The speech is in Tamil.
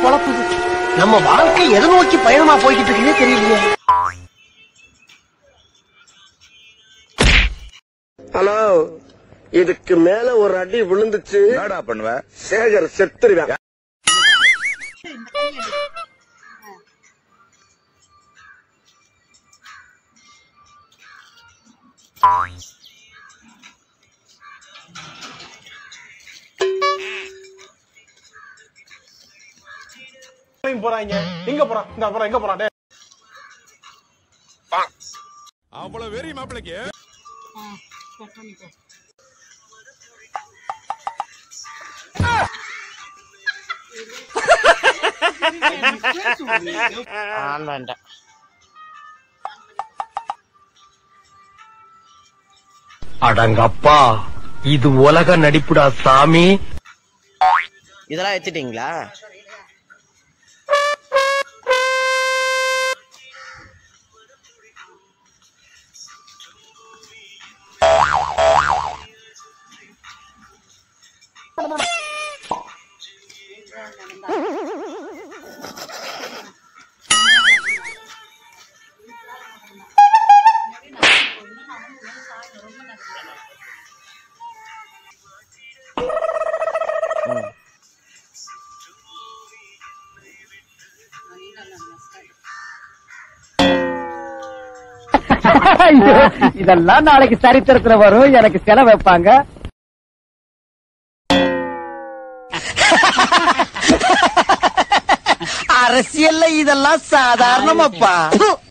குழப்புது நம்ம வாழ்க்கை எதை நோக்கி பயணமா போய்கிட்டு இருக்குன்னே தெரியலையே ஹலோ இதுக்கு மேல ஒரு அடி விழுந்துச்சு என்னடா பண்ணுவ சேகர் செத்துருவேன் போறாங்க எங்க போறான் இந்த அப்புறம் எங்க போறான் டேய். அவ்வளவு வெறி மாப்பிளைக்கு நான் வேண்டாம் அடங்கப்பா இது உலக நடிப்புடா சாமி இதெல்லாம் வச்சுட்டீங்களா இதெல்லாம் நாளைக்கு சரித்திரத்துல வரும் எனக்கு செலவு வைப்பாங்க அரசியல்ல இதெல்லாம் சாதாரணமாப்பா